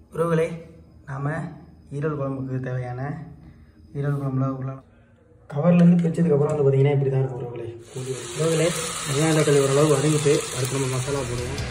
உறவுகளே நாம் ஈரல் குழம்புக்கு தேவையான ஈரல் குழம்புல உள்ள கவர்லேருந்து பிரிச்சதுக்கப்புறம் வந்து பார்த்தீங்கன்னா இப்படி தான் இருக்கும் உறவுகளே கூலி உறவுகளே வெங்காயம் தக்காளி ஓரளவு வதங்கிட்டு அடுத்து நம்ம மசாலா போடுவோம்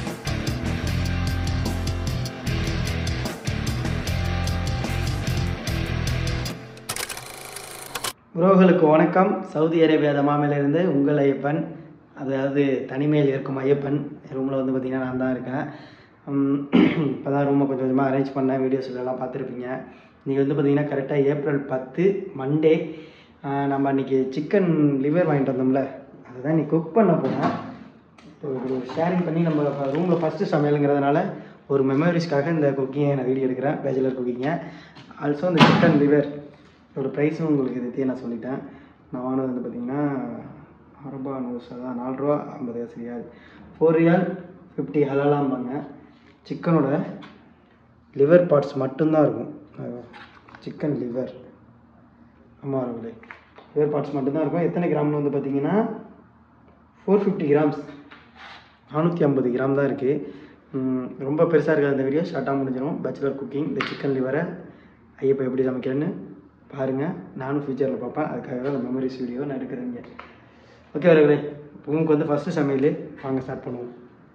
உறவுகளுக்கு வணக்கம் சவுதி அரேபியா தமாமிலிருந்து உங்கள் ஐயப்பன் அதாவது தனிமையில் இருக்கும் ஐயப்பன் ரூமில் வந்து பார்த்திங்கன்னா நான் தான் இருக்கேன் இப்போ தான் ரூமை கொஞ்சம் கொஞ்சமாக அரேஞ்ச் பண்ணேன் வீடியோஸ் எல்லாம் பார்த்துருப்பீங்க இன்றைக்கி வந்து பார்த்திங்கன்னா கரெக்டாக ஏப்ரல் பத்து மண்டே நம்ம அன்றைக்கி சிக்கன் லிவர் வாங்கிட்டு வந்தோம்ல அதுதான் இன்னைக்கு குக் பண்ண போனோம் இப்போ ஒரு ஷேரிங் பண்ணி நம்ம ரூமில் ஃபஸ்ட்டு சமையலுங்கிறதுனால ஒரு மெமரிஸ்க்காக இந்த குக்கிங்கை நான் வீடியோ எடுக்கிறேன் பேச்சுலர் குக்கிங்கை ஆல்சோ இந்த சிக்கன் லிவர் ஒரு ப்ரைஸும் உங்களுக்கு இதையே நான் சொல்லிட்டேன் நான் வாங்கினது வந்து பார்த்தீங்கன்னா அரபா நூஸ் அதான் நாலு ரூபா ஐம்பது காசு ரியால் ஃபோர் ரியால் ஃபிஃப்டி ஹலாலாம்பாங்க சிக்கனோட லிவர் பார்ட்ஸ் மட்டும்தான் இருக்கும் சிக்கன் லிவர் ஆமாம் அவர்களே லிவர் பார்ட்ஸ் மட்டும்தான் இருக்கும் எத்தனை கிராம்னு வந்து பார்த்தீங்கன்னா ஃபோர் ஃபிஃப்டி கிராம்ஸ் நானூற்றி ஐம்பது கிராம் தான் இருக்குது ரொம்ப பெருசாக இருக்காது இந்த வீடியோ ஷார்ட்டாக முடிஞ்சிடும் பேச்சுலர் குக்கிங் இந்த சிக்கன் லிவரை ஐயப்பா எப்படி சமைக்கிறேன்னு பாருங்கள் நானும் ஃபியூச்சரில் பார்ப்பேன் அதுக்காக தான் இந்த மெமரிஸ் வீடியோ நான் எடுக்கிறேங்க ஓகே வரங்களே உங்களுக்கு வந்து ஃபஸ்ட்டு சமையல் வாங்க ஸ்டார்ட் பண்ணுவோம்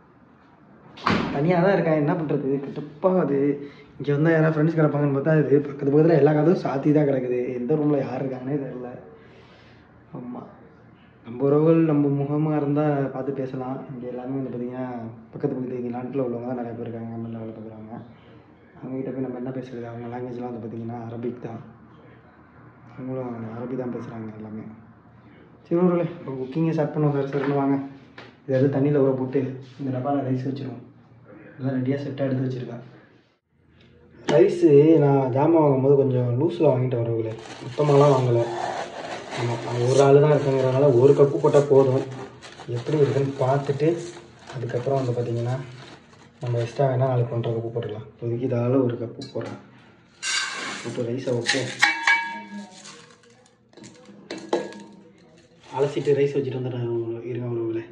தனியாக தான் இருக்கேன் என்ன பண்ணுறது கட்டுப்பாக அது இங்கே வந்தால் யாராவது ஃப்ரெண்ட்ஸ் கிடப்பாங்கன்னு பார்த்தா அது பக்கத்து பக்கத்தில் எல்லா கதவும் சாத்தி தான் கிடக்குது எந்த ரூமில் யார் இருக்காங்கன்னே தெரில ஆமாம் நம்ம உறவுகள் நம்ம முகமாக இருந்தால் பார்த்து பேசலாம் இங்கே எல்லாமே வந்து பார்த்திங்கன்னா பக்கத்து பக்கத்து இங்கே நாட்டில் உள்ளவங்க தான் நிறைய பேர் இருக்காங்க கம்பெனியில் வேலை பார்க்குறவங்க அவங்ககிட்ட போய் நம்ம என்ன பேசுறது அவங்க லாங்குவேஜ்லாம் வந்து பார்த்திங்கன்னா அரபிக் தான் அவங்களும் அரபி தான் பேசுகிறாங்க எல்லாமே சரி ஒரு இப்போ குக்கிங்கை ஸ்டார்ட் பண்ணுவோம் சார் சரின்னு வாங்க இது எதாவது தண்ணியில் ஊற போட்டு இந்த டப்பாவில் ரைஸ் வச்சிருவோம் எல்லாம் ரெடியாக செட்டாக எடுத்து வச்சுருக்கேன் ரைஸு நான் ஜாமான் வாங்கும்போது கொஞ்சம் லூஸில் வாங்கிட்டு வரவங்களே மொத்தமாலாம் வாங்கலை ஆமாம் நான் ஒரு ஆள் தான் இருக்குங்கிறதுனால ஒரு கப்பு போட்டால் போதும் எப்படி இருக்குன்னு பார்த்துட்டு அதுக்கப்புறம் வந்து பார்த்திங்கன்னா நம்ம எக்ஸ்ட்ரா வேணால் நாளைக்கு ஒன்றரை கப்பு போட்டுக்கலாம் இப்போதைக்கு இதால் ஒரு கப்பு போடுறேன் இப்போ ரைஸை வைப்போம் அலசிட்டு ரைஸ் வச்சுட்டு வந்துடுறேன் இருங்க உறவுகளே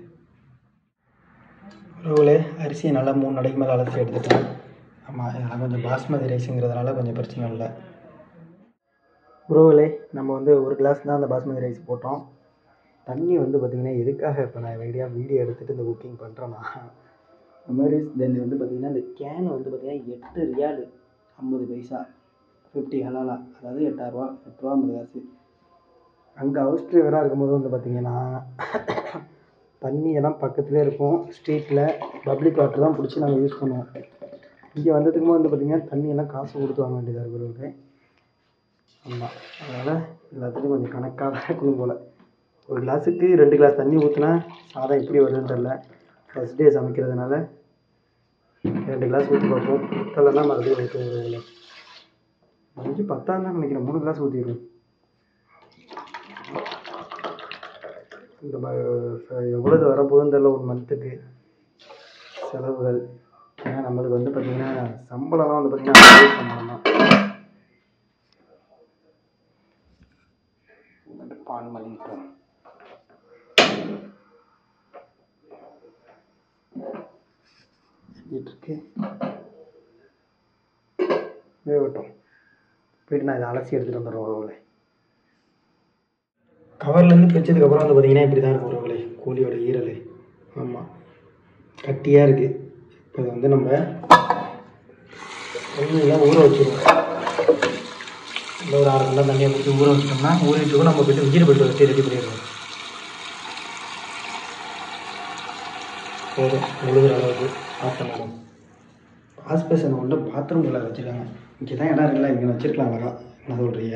உறவுகளே அரிசியை நல்லா மூணு நடைக்கு மேலே அலசி எடுத்துட்டேன் ஆமாம் இதெல்லாம் கொஞ்சம் பாஸ்மதி ரைஸுங்கிறதுனால கொஞ்சம் பிரச்சனை இல்லை உறவுகளே நம்ம வந்து ஒரு கிளாஸ் தான் அந்த பாஸ்மதி ரைஸ் போட்டோம் தண்ணி வந்து பார்த்திங்கன்னா எதுக்காக இப்போ நான் வீடியோ வீடியோ எடுத்துகிட்டு இந்த குக்கிங் பண்ணுறேன்னா மெமரிஸ் தென் வந்து பார்த்திங்கன்னா இந்த கேன் வந்து பார்த்திங்கன்னா எட்டு ரியாலு ஐம்பது பைசா ஃபிஃப்டி ஹலாலா அதாவது எட்டாயிரரூவா எட்டு ரூபா ஐம்பது காசு அங்கே ஹவுஸ் டிரைவராக இருக்கும்போது வந்து பார்த்திங்கன்னா தண்ணி எல்லாம் பக்கத்துலேயே இருக்கும் ஸ்ட்ரீட்டில் பப்ளிக் வாட்டர் தான் பிடிச்சி நாங்கள் யூஸ் பண்ணுவோம் இங்கே வந்ததுக்கு வந்து பார்த்திங்கன்னா தண்ணி எல்லாம் காசு கொடுத்து வாங்க வேண்டியதாக இருக்கிறவங்க ஆமாம் அதனால் எல்லாத்துலேயும் கொஞ்சம் கணக்காக தான் இருக்கணும் போல் ஒரு கிளாஸுக்கு ரெண்டு கிளாஸ் தண்ணி ஊற்றினா சாதம் எப்படி வருதுன்னு தெரில ஃபஸ்ட் டே சமைக்கிறதுனால ரெண்டு கிளாஸ் ஊற்றி பார்ப்போம் பத்தலைன்னா மறுபடியும் ஊற்றி அஞ்சு பத்தாம் தான் நினைக்கிறேன் மூணு கிளாஸ் ஊற்றிடுவோம் இந்த எவ்வளவு வரப்போகுதுன்னு தெரில ஒரு மந்த்துக்கு செலவுகள் ஏன்னா நம்மளுக்கு வந்து பார்த்திங்கன்னா சம்பளம்லாம் வந்து பார்த்திங்கன்னா அதே சம்பளம் தான் பான் மல்லிட்டோம் இருக்கு வேகட்டும் போயிட்டு நான் இதை அலசி எடுத்துகிட்டு வந்துடுறேன் உறவுகளை கவர்லேருந்து பிரிச்சதுக்கப்புறம் வந்து பார்த்தீங்கன்னா இப்படி தான் இருக்கும் உறவுகளே கோழியோட ஈரல் ஆமாம் கட்டியாக இருக்குது இப்போ இதை வந்து நம்ம தண்ணியெல்லாம் ஊற வச்சுருவோம் இந்த ஒரு அரை மணி தண்ணியை ஊற்றி ஊற வச்சிட்டோம்னா ஊறிட்டு நம்ம போய்ட்டு விஜய் போய்ட்டு வச்சு ரெடி பண்ணிடுவோம் போதும் முழுகிற அளவுக்கு ஆஃப் பண்ணணும் வாஷ் பேசன் உள்ள பாத்ரூம் உள்ள வச்சுருக்காங்க இங்கே தான் இடம் இருக்குல்ல இங்கே வச்சுருக்கலாம் அழகா என்ன சொல்கிறீங்க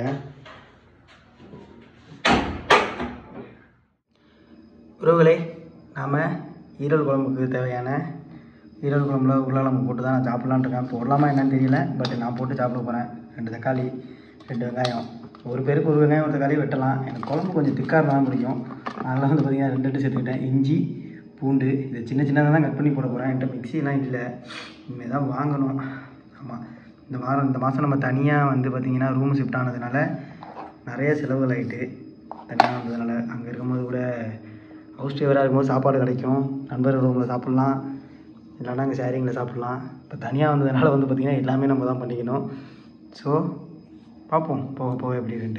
உறவுகளே நாம் ஈரல் குழம்புக்கு தேவையான ஈரல் குழம்புல உருளைக்கிழங்கு போட்டு தான் நான் சாப்பிட்லான்னு இருக்கேன் போடலாமா என்னன்னு தெரியல பட் நான் போட்டு சாப்பிட போகிறேன் ரெண்டு தக்காளி ரெண்டு வெங்காயம் ஒரு பேருக்கு ஒரு வெங்காயம் ஒரு தக்காளி வெட்டலாம் எனக்கு குழம்பு கொஞ்சம் திக்காக இருந்தாலும் பிடிக்கும் அதனால் வந்து பார்த்திங்கன்னா ரெண்டு ரெண்டு சேர்த்துக்கிட்டேன் இஞ்சி பூண்டு இதை சின்ன சின்னதாக தான் கட் பண்ணி போட போகிறேன் என்கிட்ட மிக்சிலாம் இல்லை இனிமேல் தான் வாங்கணும் ஆமாம் இந்த வாரம் இந்த மாதம் நம்ம தனியாக வந்து பார்த்திங்கன்னா ரூம் ஷிஃப்ட் ஆனதுனால நிறைய செலவுகள் ஆகிட்டு தனியாக வந்ததுனால அங்கே இருக்கும்போது கூட ஹவுஸ் டிரைவராக இருக்கும்போது சாப்பாடு கிடைக்கும் நண்பர் ரூமில் சாப்பிட்லாம் இல்லைன்னா அங்கே ஷேரிங்கில் சாப்பிட்லாம் இப்போ தனியாக வந்ததுனால வந்து பார்த்திங்கன்னா எல்லாமே நம்ம தான் பண்ணிக்கணும் ஸோ பார்ப்போம் போக போக எப்படி இருக்குன்ட்டு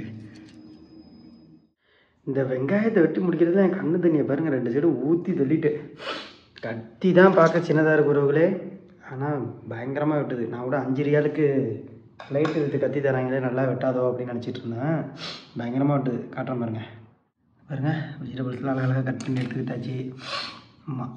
இந்த வெங்காயத்தை வெட்டி முடிக்கிறது என் கண்ணு தண்ணியை பாருங்கள் ரெண்டு சைடு ஊற்றி தள்ளிட்டு கத்தி தான் பார்க்க சின்னதாக இருக்கிறவங்களே ஆனால் பயங்கரமாக வெட்டுது நான் கூட அஞ்சு ரியாலுக்கு லைட் எடுத்து கத்தி தராங்களே நல்லா வெட்டாதோ அப்படின்னு நினச்சிட்டு இருந்தேன் பயங்கரமாக வெட்டுது காட்டுறேன் பாருங்க பாருங்க வெஜிடபிள்ஸ்லாம் அழகாக கட் பண்ணி எடுத்துக்கிட்டாச்சு ஆமாம்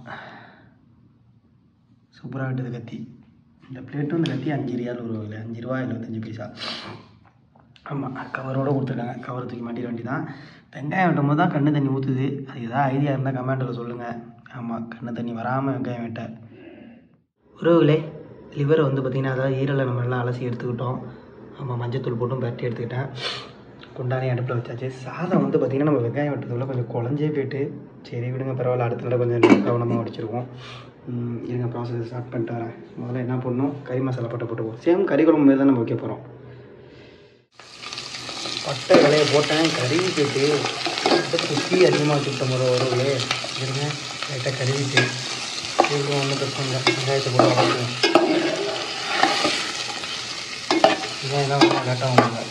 சூப்பராக வெட்டுது கத்தி இந்த பிளேட்டும் இந்த கத்தி அஞ்சு ரியால் ஒரு அஞ்சு ரூபா எழுபத்தஞ்சு பைசா ஆமாம் கவரோடு கொடுத்துருக்காங்க கவர் தூக்கி மாட்டிட வேண்டி தான் வெங்காயம் வெட்டும் போது தான் கண்ணு தண்ணி ஊற்றுது அது எதாவது ஐடியா இருந்தால் கமெண்ட்டில் சொல்லுங்கள் ஆமாம் கண்ணு தண்ணி வராமல் வெங்காயம் வெட்ட உறவுகளே லிவரை வந்து பார்த்திங்கன்னா அதாவது ஈரலை நம்ம எல்லாம் அலசி எடுத்துக்கிட்டோம் ஆமாம் மஞ்சத்தூள் போட்டும் பரட்டி எடுத்துக்கிட்டேன் குண்டானே அடுப்பில் வச்சாச்சு சாதம் வந்து பார்த்திங்கன்னா நம்ம வெங்காயம் வெட்டதுக்குள்ள கொஞ்சம் குழஞ்சே போயிட்டு சரி விடுங்க பரவாயில்ல அடுத்த தடவை கொஞ்சம் கவனமாக வடிச்சிருவோம் ம், இருங்க ப்ராசஸ் ஸ்டார்ட் பண்ணிட்டு வரேன் முதல்ல என்ன பண்ணணும் கறி மசாலா பட்டை போட்டுக்குவோம் சேம் கறி குழம்பு மாதிரி தான் நம்ம வைக்க போகிறோம் பட்டை விலையை போட்டேன் கருவி போயிட்டு குத்தி அதிகமாக வச்சுக்கிட்ட முறை உறவுகளே இருங்க லைட்டாக கழுவிட்டு இதுக்கு ஒன்றும் பிரச்சனை இல்லை வெங்காயத்தை போட்டு வளர்க்குவோம் வெங்காயம் தான் கொஞ்சம் லேட்டாக வாங்க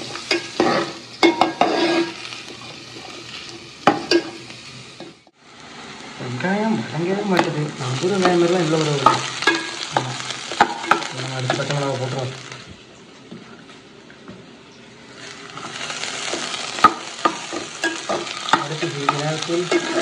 வெங்காயம் வழங்கவே மாட்டுது நம்ம ஊர் வெங்காயம் மாதிரிலாம் இல்லை உறவுகளே ஆமாம் நம்ம அடுத்து பச்சை மிளகா போட்டுருவோம் அடுத்து மிளகாத்தூள்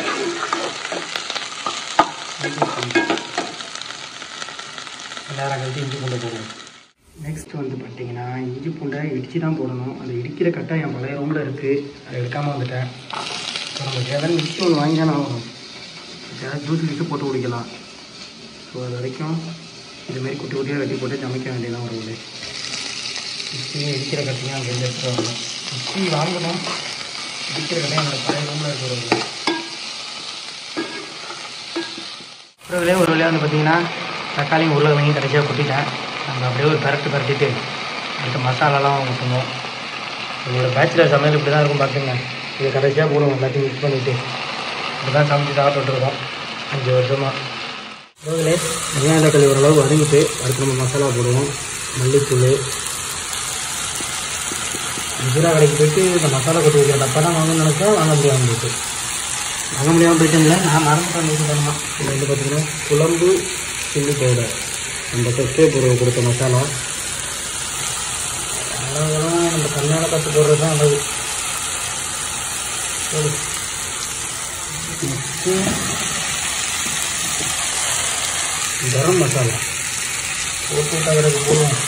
எல்லாரும் கழித்து இஞ்சி பூண்டை போடுவோம் நெக்ஸ்ட் வந்து பார்த்தீங்கன்னா இஞ்சி பூண்டை இடித்து தான் போடணும் அந்த இடிக்கிற கட்டை என் பழைய ரூமில் இருக்குது அதை எடுக்காமல் வந்துட்டேன் ஸோ நம்ம ஏதாவது மிக்ஸி ஒன்று வாங்கி தானே ஆகணும் ஏதாவது ஜூஸ் கிட்டு போட்டு குடிக்கலாம் ஸோ அது வரைக்கும் இதுமாரி குட்டி குட்டியாக வெட்டி போட்டு சமைக்க வேண்டியதான் ஒரு மிக்ஸியும் இடிக்கிற கட்டையும் அங்கே எடுத்துகிட்டு வரணும் மிக்ஸி வாங்கணும் இடிக்கிற கடையை என்னோட பழைய ரூமில் இருக்கிறவங்க ஒரு வழியாக ஒரு வழியாக வந்து பார்த்தீங்கன்னா தக்காளியும் உருளைக்கிழங்கையும் கடைசியாக கொட்டிட்டேன் நம்ம அப்படியே ஒரு பரட்டு பரட்டிட்டு அடுத்த மசாலாலாம் ஊற்றணும் உங்களோட பேச்சுலர் சமையல் இப்படி தான் இருக்கும் பார்த்துங்க இதை கடைசியாக போடுவோம் எல்லாத்தையும் மிக்ஸ் பண்ணிவிட்டு இப்படி தான் சமைச்சு சாப்பிட்டுருக்கோம் அஞ்சு வருஷமாக ரோகிலே வெங்காயம் தக்காளி ஓரளவு வதங்கிட்டு அடுத்து நம்ம மசாலா போடுவோம் மல்லித்தூள் ஜீரா கடைக்கு போயிட்டு இந்த மசாலா கொட்டி வைக்கிற டப்பா தான் வாங்கணும்னு நினச்சா வாங்க முடியாமல் போயிட்டு வாங்க முடியாமல் போயிட்டேன்ல நான் மறந்துட்டேன் நினைச்சுட்டேன்மா இது வந்து பார்த்தீங்கன்னா குழம்பு சில்லி பவுடர் நம்ம தொக்கே பொருள் கொடுத்த மசாலா அழகெல்லாம் நம்ம கண்ணால் கற்று போடுறது தான் அழகு போடு. Next, கரம் மசாலா போட்டு விட்டா கிடக்கு போடுவோம்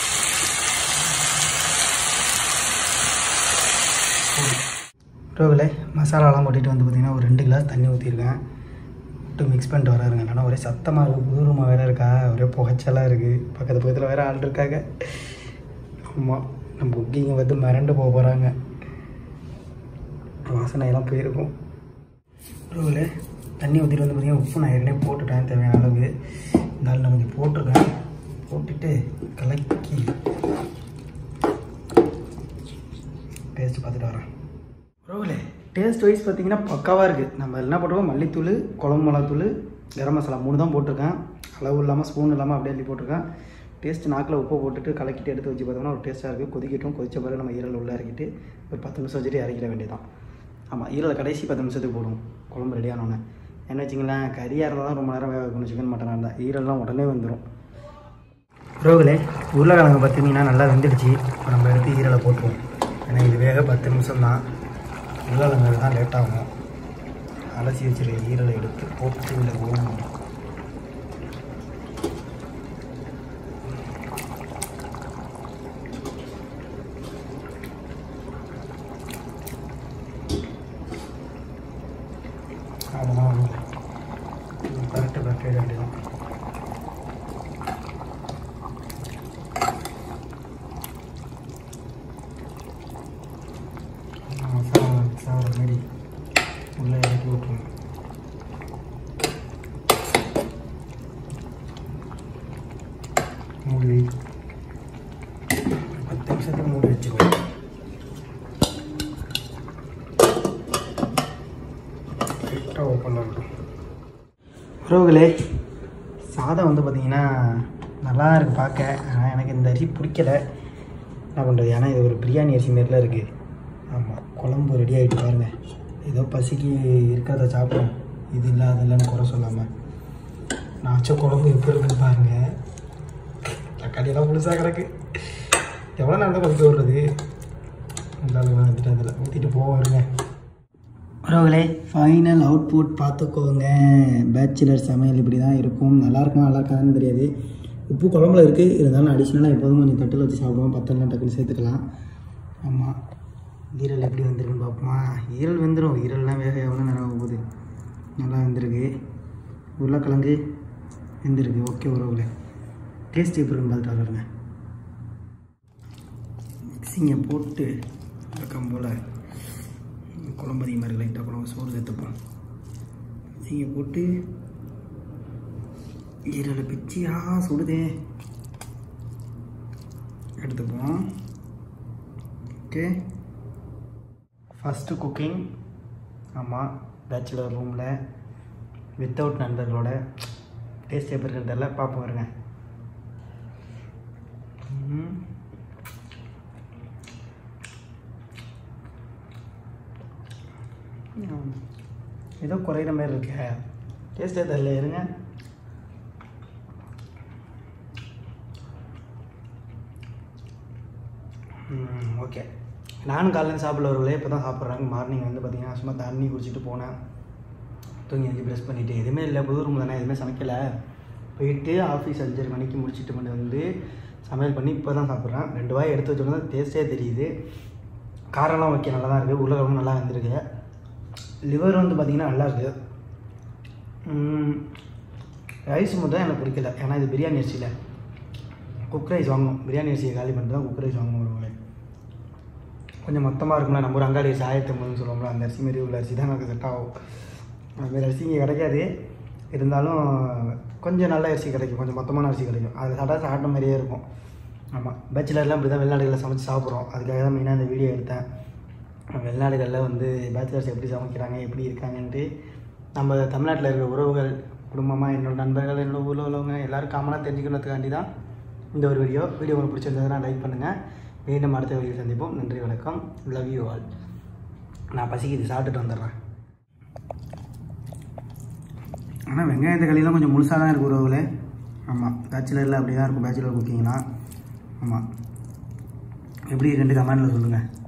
ரோவில் மசாலாலாம் கொட்டிட்டு வந்து பார்த்திங்கன்னா ஒரு ரெண்டு கிளாஸ் தண்ணி ஊற்றிருக்கேன் விட்டு மிக்ஸ் பண்ணிட்டு வராருங்க இல்லைன்னா ஒரே சத்தமாக இருக்குது புது ரூமாக வேறு இருக்கா ஒரே புகைச்சலாக இருக்குது பக்கத்து பக்கத்தில் வேறு ஆள் இருக்காங்க ஆமாம் நம்ம குக்கிங்க வந்து மிரண்டு போக போகிறாங்க வாசனையெல்லாம் போயிருக்கும் ரோவில் தண்ணி ஊற்றிட்டு வந்து பார்த்திங்கன்னா உப்பு நான் ஏற்கனவே போட்டுட்டேன் தேவையான அளவு இருந்தாலும் நான் கொஞ்சம் போட்டிருக்கேன் போட்டுட்டு கலக்கி டேஸ்ட் பார்த்துட்டு வரேன் ரோவிலே டேஸ்ட் வைஸ் பார்த்தீங்கன்னா பக்காவாக இருக்குது நம்ம என்ன போட்டிருக்கோம் மல்லித்தூள் குழம்பு மிளகாத்தூள் கரம் மசாலா மூணு தான் போட்டிருக்கேன் அளவு இல்லாமல் ஸ்பூன் இல்லாமல் அப்படியே அள்ளி போட்டிருக்கேன் டேஸ்ட் நாக்கில் உப்பு போட்டுட்டு கலக்கிட்டு எடுத்து வச்சு பார்த்தோம்னா ஒரு டேஸ்ட்டாக இருக்குது கொதிக்கட்டும் கொதிச்ச பிறகு நம்ம ஈரல் உள்ளே இறக்கிட்டு ஒரு பத்து நிமிஷம் வச்சுட்டு இறக்கிட வேண்டியதான் ஆமாம் ஈரலை கடைசி பத்து நிமிஷத்துக்கு போடுவோம் குழம்பு ரெடியானோன்னே என்ன வச்சுங்களேன் கறியாக இருந்தால் தான் ரொம்ப நேரம் வேக வைக்கணும் சிக்கன் மட்டனாக இருந்தால் ஈரல்லாம் உடனே வந்துடும் ரோகிலே உருளைக்கிழங்கு பார்த்தீங்கன்னா நல்லா வெந்துடுச்சு இப்போ நம்ம எடுத்து ஈரலை போட்டுருவோம் ஏன்னா இது வேக பத்து நிமிஷம் தான் உருளைக்கிழங்கு தான் லேட் ஆகும் அலசி வச்சிருக்க ஈரலை எடுத்து போட்டு இதில் ஊறணும் அவ்வளோதான் கரெக்டு கரெக்டாக வேண்டியதான் மசாலா மிக்ஸ் ஆகிற மாதிரி உள்ளே இறக்கி விட்ருணும் மூடி வை பத்து நிமிஷத்துக்கு மூடி வச்சுக்கோ லைட்டாக ஓப்பன் ஆகட்டும் உறவுகளே சாதம் சாதம் வந்து பார்த்திங்கன்னா நல்லா இருக்குது பார்க்க ஆனால் எனக்கு இந்த அரிசி பிடிக்கல என்ன பண்ணுறது ஏன்னா இது ஒரு பிரியாணி அரிசி மாரிலாம் இருக்குது ஆமாம் குழம்பு ரெடி ஆகிட்டு பாருங்கள் ஏதோ பசிக்கு இருக்கிறத சாப்பிடும் இது இல்லை அது இல்லைன்னு குறை சொல்லாமல் நான் வச்ச குழம்பு எப்படி இருக்குன்னு பாருங்கள் தக்காளியெல்லாம் முழுசாக கிடக்கு எவ்வளோ நேரம் தான் கொதிக்க விடுறது இருந்தாலும் வந்துட்டு அதில் ஊற்றிட்டு போக வருங்க உறவுகளே ஃபைனல் அவுட்புட் பார்த்துக்கோங்க பேச்சுலர் சமையல் இப்படி தான் இருக்கும் நல்லா இருக்குமா நல்லா இருக்காதுன்னு தெரியாது உப்பு குழம்புல இருக்குது இருந்தாலும் அடிஷ்னலாக எப்போதும் கொஞ்சம் தட்டில் வச்சு சாப்பிடுவோம் பத்தெல்லாம் டக்குன்னு சேர்த்துக்கலாம் ஆமாம் ஈரல் எப்படி வந்திருக்குன்னு பார்ப்போமா ஈரல் வெந்துடும் ஈரல்லாம் வேக எவ்வளோ நேரம் ஆக போகுது நல்லா வந்திருக்கு உருளைக்கிழங்கு வெந்திருக்கு ஓகே உறவுகளே டேஸ்ட் எப்படி இருக்குன்னு பார்த்துட்டு வருங்க மிக்சிங்கை போட்டு வழக்கம் போல் குழம்பு அதிகமாக இருக்குது லைட்டாக குழம்பு சோறு சேர்த்துப்போம் மிக்சிங்கை போட்டு ஈரலை பிச்சியா சுடுதே எடுத்துப்போம் ஓகே ஃபஸ்ட்டு குக்கிங் ஆமாம் பேச்சுலர் ரூமில் வித்தவுட் நண்பர்களோட டேஸ்ட் எப்படி இருக்குன்னு தெரில பார்ப்போம் வருங்க ம். ம். ஏதோ குறையிற மாதிரி இருக்கு டேஸ்ட்டே தெரில இருங்க ஓகே நானும் காலையில் சாப்பிட்றவர்களே இப்போ தான் சாப்பிட்றாங்க மார்னிங் வந்து பார்த்தீங்கன்னா சும்மா தண்ணி குடிச்சிட்டு போனேன் தூங்கி எழுதி ப்ரெஸ் பண்ணிவிட்டு எதுவுமே இல்லை புது ரூம் தானே எதுவுமே சமைக்கலை போயிட்டு ஆஃபீஸ் அஞ்சரை மணிக்கு முடிச்சிட்டு கொண்டு வந்து சமையல் பண்ணி இப்போ தான் சாப்பிட்றேன் ரெண்டு வாய் எடுத்து வச்சோன்னா டேஸ்ட்டே தெரியுது காரம்லாம் ஓகே நல்லா தான் இருக்குது உருளைக்கிழங்கு நல்லா வந்திருக்கு லிவர் வந்து பார்த்திங்கன்னா நல்லா இருக்குது ரைஸ் மட்டும் தான் எனக்கு பிடிக்கல ஏன்னா இது பிரியாணி அரிசியில் குக் ரைஸ் வாங்கணும் பிரியாணி அரிசியை காலி பண்ணிட்டு தான் குக் ரைஸ் வாங்கணும் ஒருவேளை கொஞ்சம் மொத்தமாக இருக்கும்ல நம்ம ஒரு அங்காடி அரிசி ஆயிரத்தி ஐம்பதுன்னு சொல்லுவோம்ல அந்த அரிசி மாரி உள்ள அரிசி தான் எனக்கு செட் ஆகும் அதுமாரி அரிசி இங்கே கிடைக்காது இருந்தாலும் கொஞ்சம் நல்ல அரிசி கிடைக்கும் கொஞ்சம் மொத்தமான அரிசி கிடைக்கும் அது சாப்பிட்டா சாப்பிட்ட மாதிரியே இருக்கும் ஆமாம் பேச்சுலர்லாம் இப்படி தான் வெளிநாடுகளில் சமைச்சு சாப்பிட்றோம் அதுக்காக தான் மெயினாக இந்த வீடியோ எடுத்தேன் வெளிநாடுகளில் வந்து பேச்சுலர்ஸ் எப்படி சமைக்கிறாங்க எப்படி இருக்காங்கன்ட்டு நம்ம தமிழ்நாட்டில் இருக்கிற உறவுகள் குடும்பமாக என்னோட நண்பர்கள் என்னோட ஊரில் உள்ளவங்க எல்லோரும் காமனாக தெரிஞ்சுக்கணுத்துக்காண்டி தான் இந்த ஒரு வீடியோ வீடியோ உங்களுக்கு பிடிச்சிருந்ததுன்னா லைக் பண்ணுங்கள் மீண்டும் அடுத்த வீடியோ சந்திப்போம் நன்றி வணக்கம் லவ் யூ ஆல் நான் பசிக்குது சாப்பிட்டுட்டு வந்துடுறேன் ஆனால் வெங்காய தக்காளிலாம் கொஞ்சம் முழுசாக தான் இருக்குது உறவுகளே ஆமாம் பேச்சுலரில் அப்படி தான் இருக்கும் பேச்சுலர் குக்கிங்லாம் ஆமாம் எப்படி ரெண்டு கமெண்டில் சொல்லுங்கள்